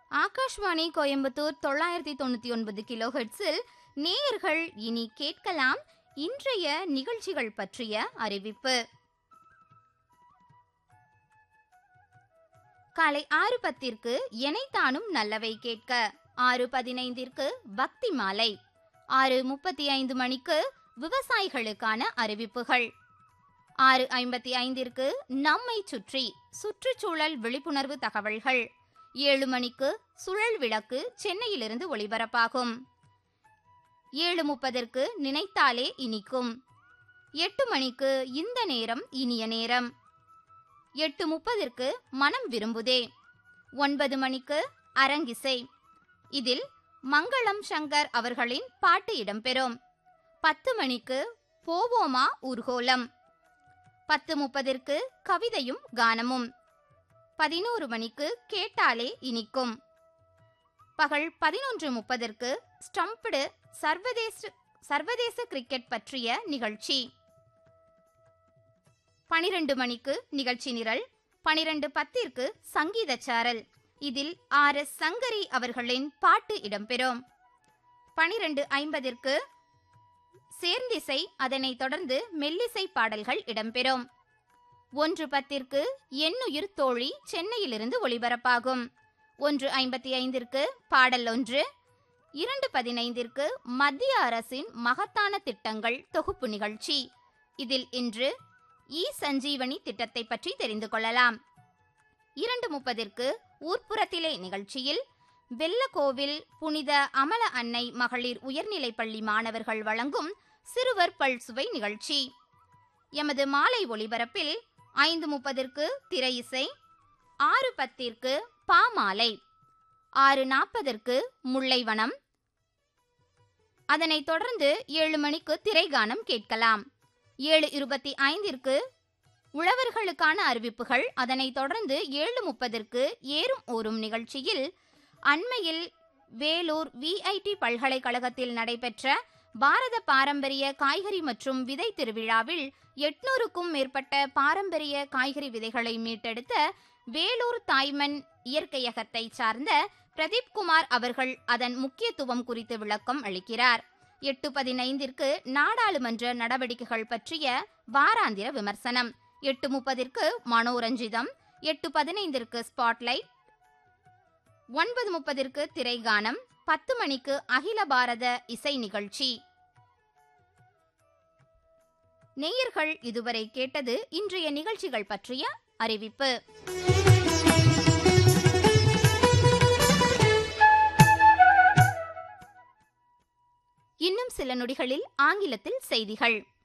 ஆகாஷ்வாணி கோயம்புத்தூர் தொள்ளாயிரத்தி தொண்ணூத்தி ஒன்பது கிலோ ஹெர்ட்ஸில் நேயர்கள் இனி கேட்கலாம் இன்றைய நிகழ்ச்சிகள் பற்றிய அறிவிப்பு காலை ஆறு பத்திற்கு எனைத்தானும் நல்லவை கேட்க ஆறு பதினைந்திற்கு பக்தி மாலை ஆறு முப்பத்தி ஐந்து மணிக்கு விவசாயிகளுக்கான அறிவிப்புகள் ஆறு ஐம்பத்தி ஐந்திற்கு நம்மை சுற்றி சுற்றுச்சூழல் விழிப்புணர்வு தகவல்கள் ஏழு மணிக்கு சுழல் விளக்கு சென்னையிலிருந்து ஒளிபரப்பாகும் ஏழு முப்பதற்கு நினைத்தாலே இனிக்கும் எட்டு மணிக்கு இந்த நேரம் இனிய நேரம் எட்டு முப்பதற்கு மனம் விரும்புதே ஒன்பது மணிக்கு அரங்கிசை இதில் மங்களம் சங்கர் அவர்களின் பாட்டு இடம்பெறும் பத்து மணிக்கு போவோமா ஊர்கோலம் பத்து முப்பதற்கு கவிதையும் கானமும் பதினோரு மணிக்கு கேட்டாலே இனிக்கும் பகல் பதினொன்று முப்பதற்கு ஸ்டம்படு சர்வதேச சர்வதேச கிரிக்கெட் பற்றிய நிகழ்ச்சி பனிரெண்டு மணிக்கு நிகழ்ச்சி நிரல் பனிரெண்டு பத்திற்கு சங்கீத சாரல் இதில் ஆர் எஸ் சங்கரி அவர்களின் பாட்டு இடம்பெறும் பனிரெண்டு ஐம்பதிற்கு சேர்ந்திசை அதனைத் தொடர்ந்து மெல்லிசை பாடல்கள் இடம்பெறும் ஒன்று பத்திற்கு எண்ணுயிர் தோழி சென்னையிலிருந்து ஒளிபரப்பாகும் ஒன்று ஐம்பத்தி ஐந்திற்கு பாடல் ஒன்று இரண்டு பதினைந்திற்கு மத்திய அரசின் மகத்தான திட்டங்கள் தொகுப்பு நிகழ்ச்சி இதில் இன்று இ சஞ்சீவனி திட்டத்தை பற்றி தெரிந்து கொள்ளலாம் இரண்டு முப்பதிற்கு ஊர்ப்புறத்திலே நிகழ்ச்சியில் வெள்ளக்கோவில் புனித அமல அன்னை மகளிர் உயர்நிலைப் பள்ளி மாணவர்கள் வழங்கும் சிறுவர் பல்சுவை நிகழ்ச்சி எமது மாலை ஒளிபரப்பில் ஐந்து முப்பதிற்கு திரை இசை ஆறு பத்திற்கு பாமாலை ஆறு நாற்பதற்கு முல்லைவனம் அதனைத் தொடர்ந்து ஏழு மணிக்கு திரைகானம் கேட்கலாம் ஏழு இருபத்தி ஐந்திற்கு உழவர்களுக்கான அறிவிப்புகள் அதனைத் தொடர்ந்து ஏழு முப்பதற்கு ஏறும் ஊறும் நிகழ்ச்சியில் அண்மையில் வேலூர் விஐடி பல்கலைக்கழகத்தில் நடைபெற்ற பாரத பாரம்பரிய காய்கறி மற்றும் விதை திருவிழாவில் எட்நூறுக்கும் மேற்பட்ட பாரம்பரிய காய்கறி விதைகளை மீட்டெடுத்த வேலூர் தாய்மண் இயற்கையகத்தை சார்ந்த பிரதீப் குமார் அவர்கள் அதன் முக்கியத்துவம் குறித்து விளக்கம் அளிக்கிறார் எட்டு பதினைந்திற்கு நாடாளுமன்ற நடவடிக்கைகள் பற்றிய வாராந்திர விமர்சனம் எட்டு முப்பதிற்கு மனோரஞ்சிதம் எட்டு பதினைந்திற்கு ஸ்பாட்லைட் ஒன்பது முப்பதிற்கு திரைகானம் பத்து மணிக்கு அகில பாரத இசை நிகழ்ச்சி நேயர்கள் இதுவரை கேட்டது இன்றைய நிகழ்ச்சிகள் பற்றிய அறிவிப்பு இன்னும் சில நொடிகளில் ஆங்கிலத்தில் செய்திகள்